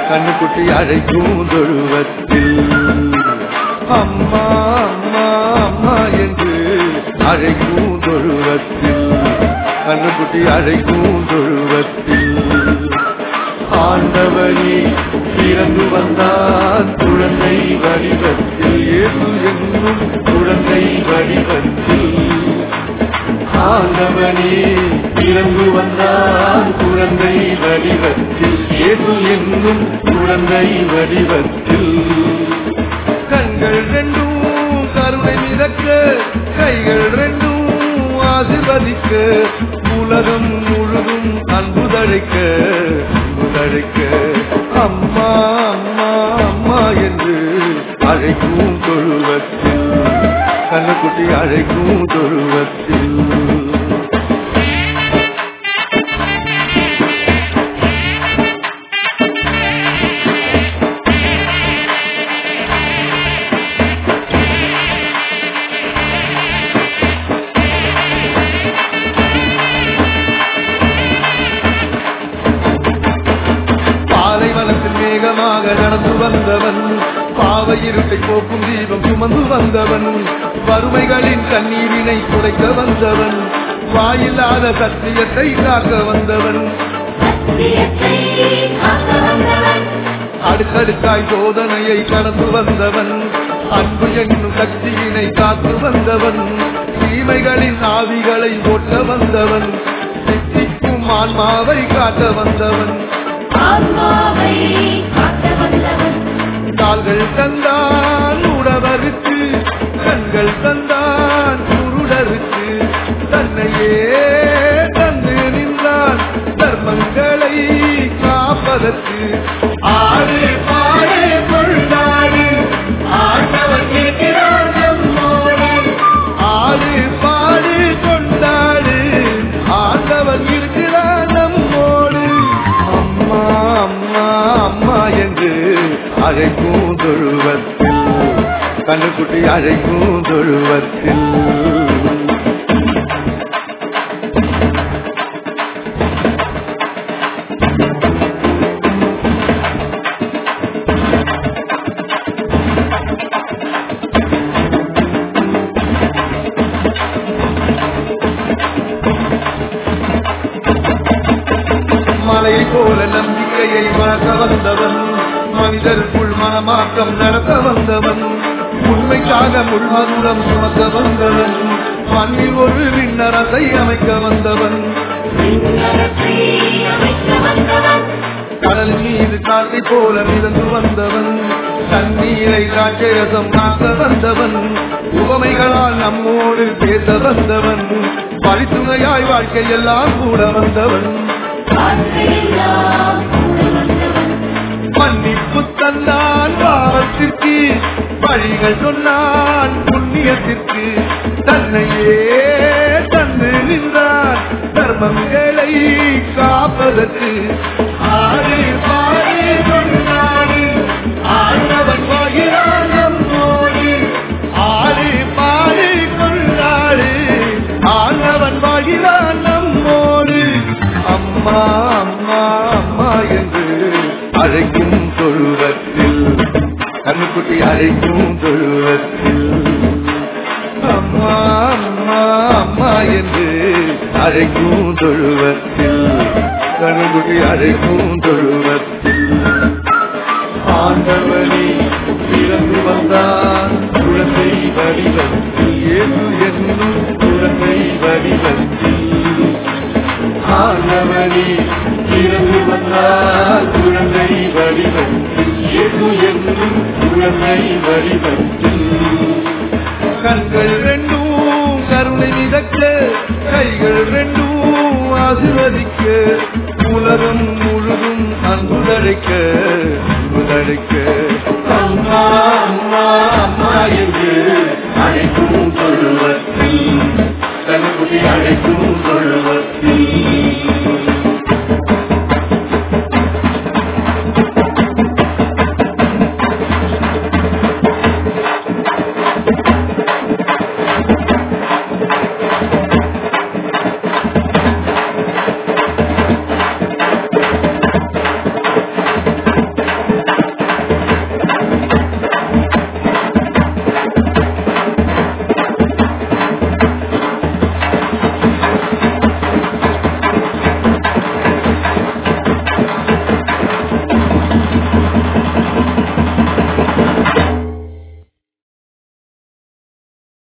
கண்ணுக்குட்டி அழைக்கும் தொழுவத்தில் அம்மா அம்மா அம்மா என்று அழைக்கும் தொழுவத்தில் கண்ணுக்குட்டி அழைக்கும் தொழுவத்தில் ஆண்டவனே பிறந்து வந்தான் குழந்தை வடிவத்தில் இயேசு என்னும் குழந்தை வடிவத்தில் ஆண்டவனே பிறந்து வந்தான் குழந்தை வடிவத்தில் இயேசு என்னும் குழந்தை வடிவத்தில் கண்கள் ரெண்டும் கருணை மிதக்க கைகள் ரெண்டும் ஆசிர்வதிக்க உலகம் முழுதும் அன்பு தழைக்க அன்பு தழைக்க அம்மா அம்மா அம்மா என்று அழைக்கும் தொழுவத்தில் கண்ணுக்குட்டி அழைக்கும் தொழுவத்தில் பாலைவனத்தில் மேகமாக நடந்து வந்தவன் பாவை இருட்டை போக்கும் தீபம் சுமந்து வந்தவன் வறுமைகளின் கண்ணீரினை குறைக்க வந்தவன் வாயில்லாத சத்தியத்தை காக்க வந்தவன் சத்தியத்தை காக்க வந்தவன் அடுக்கடுக்காய் சோதனையை கடந்து வந்தவன் அன்பு என்னும் சக்தியினை காத்து வந்தவன் தீமைகளின் ஆவிகளை ஓட்ட வந்தவன் சித்திக்கும் ஆன்மாவை காட்ட வந்தவன் ஆத்மாவை காக்க வந்தவன் கால்கள் தந்தான் உடவருக்கு கண்கள் தந்தான் குருடருக்கு தன்னையே தந்து நின்றான் தர்மங்களை காப்பதற்கு ஆடு பாடு கொண்டாடு ஆண்டவன் இருக்கிறான் நம்மோடு ஆடு பாடு கொண்டாடு ஆண்டவன் இருக்கிறான் நம்மோடு அம்மா அம்மா அம்மா என்று அழைக்கும் தொழுவத்தில் கண்ணுக்குட்டி அழைக்கும் தொழுவத்தில் மலையை போல நம்பிக்கையை வளர்க்க வந்தவன் மனிதருக்குள் மனமாற்றம் நடத்த வந்தவன் உண்மைக்காக முள்மதுரம் சுமக்க வந்தவன் மண்ணில் ஒரு விண்ணரசை அமைக்க வந்தவன் விண்ணரசை அமைக்க வந்தவன் கடல் மீது காற்றை போல மிதந்து வந்தவன் தண்ணீரை ராஜரசம் காக்க வந்தவன் உவமைகளால் நம்மோடு பேச வந்தவன் பரிசுமையாய் வாழ்க்கையெல்லாம் கூட வந்தவன் வார்த்தையெல்லாம் கூட வந்தவன் மன்னிப்பு தந்தான் பாவத்திற்கு வழிகள் சொன்னான் புண்ணியத்திற்கு தன்னையே தந்து நின்றான் தர்மங்களை காப்பதற்கு ஆடு பாடு கொண்டாடு ஆண்டவன் வாயிலான் நம்மோடு ஆடு பாடு கொண்டாடு ஆண்டவன் வாயிலான் நம்மோடு அம்மா அம்மா அம்மா என்று அழைக்கும் தொழுவத்தில் கண்ணுக்குட்டி அழைக்கும் தொழுவத்தில் அம்மா அம்மா அம்மா என்று அழைக்கும் தொழுவத்தில் கண்ணுக்குட்டி அழைக்கும் தொழுவத்தில் ஆண்டவனே பிறந்து வந்தான் குழந்தை வடிவத்தில் ஏது என்னும் குழந்தை வடிவத்தில் ஆண்டவனே பிறந்து வந்தால் குழந்தை வடிவத்தில் ஏது என்னும் குழந்தை வடிவத்தில் கண்கள் ரெண்டும் கருணை மிதக்க கைகள் ரெண்டும் ஆசிர்வதிக்க உலகம் முழுதும் அன்பு தழைக்க அன்பு தழைக்க